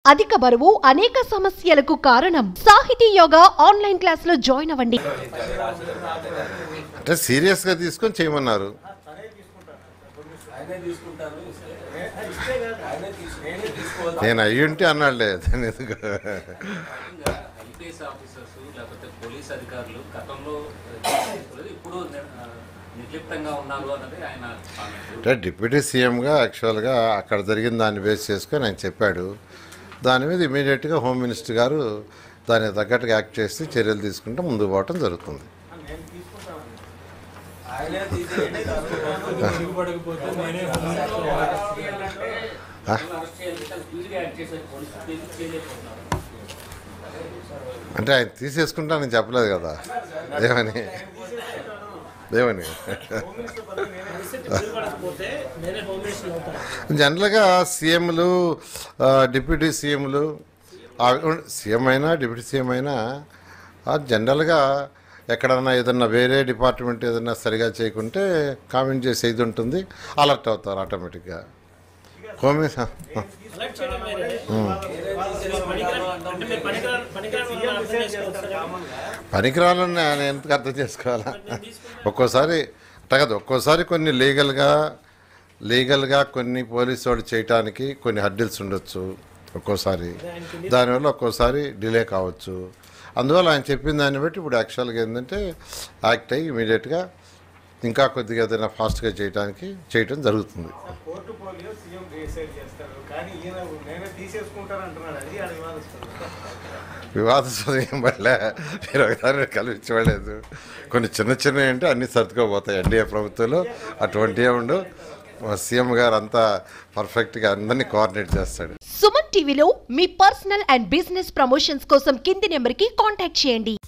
అధిక బరువు అనేక సమస్యలకు కారణం సాహితీ యోగా ఆన్లైన్ క్లాస్ లో జాయిన్ అవ్వండి అంటే సీరియస్గా తీసుకొని చేయమన్నారు నేను అయ్యుంటే అన్నాడులే దాన్ని ఎందుకు ఐపీఎస్ ఆఫీసర్స్ లేకపోతే పోలీస్ అధికారులు గతంలో చేసుకోలేదు, ఇప్పుడు ఆ, నిర్లిప్తంగా ఉన్నారు అన్నది ఆయన కామెంట్ అంటే డిప్యూటీ సీఎంగా యాక్చువల్గా అక్కడ జరిగిన దాన్ని బేస్ చేసుకొని ఆయన చెప్పాడు దాని మీద ఇమీడియట్గా హోమ్ మినిస్టర్ గారు దానికి తగ్గట్టుగా యాక్ట్ చేసి చర్యలు తీసుకుంటే ముందుకు పోవటం జరుగుతుంది అంటే ఆయన తీసేసుకుంటానని చెప్పలేదు కదా ఏమని ఏమని జనరల్గా సీఎంలు ఆ, డిప్యూటీ సీఎంలు ఆ, సీఎం అయినా డిప్యూటీ సీఎం అయినా ఆ, జనరల్గా ఎక్కడన్నా ఏదన్నా వేరే డిపార్ట్మెంట్ ఏదన్నా సరిగా చేయకుంటే కామెంట్ చేసే ఇది ఉంటుంది అలర్ట్ అవుతారు ఆటోమేటిక్గా హోమే అలర్ట్ చేయడం వేరే పనికిరా- అంటే మీరు పనికిరా- పనికిరాని వాళ్ళని అర్థం చేసుకోవచ్చు కదా. పనికిరాలని నేను ఎందుకు అర్థం చేసుకోవాలా ఒక్కోసారి అట్ట కాదు ఒక్కోసారి కొన్ని లీగల్గా లీగల్గా కొన్ని పోలీసు వాళ్ళు చేయటానికి కొన్ని హడ్డిల్స్ ఉండొచ్చు ఒక్కోసారి దానివల్ల ఒక్కోసారి డిలే కావచ్చు అందువల్ల ఆయన చెప్పిన దాన్ని బట్టి ఇప్పుడు యాక్చువల్గా ఏంటంటే యాక్ట్ అయ్యి ఇమీడియట్గా ఇంకా కొద్దిగా ఏదైనా ఫాస్ట్గా చేయడానికి చేయటం జరుగుతుంది కోర్టు పోలియో సీఎం డిసైడ్ చేస్తారు కానీ ఈయన నేనే తీసేసుకుంటాను అంటున్నాడు అది అది వివాదిస్తుంది వివాదాస్పదం ఏం పడలే మీరు ఒకసారి కల్పించబడలేదు కొన్ని చిన్న చిన్నవి అంటే అన్నీ సర్దుకోపోతాయి ఎన్డీఏ ప్రభుత్వంలో అటువంటి ఉండు సీఎం గారు అంతా పర్ఫెక్ట్గా అందరినీ కోఆర్డినేట్ చేస్తాడు సుమన్ టీవీలో మీ పర్సనల్ అండ్ బిజినెస్ ప్రమోషన్స్ కోసం కింది నెంబర్ కి కాంటాక్ట్ చేయండి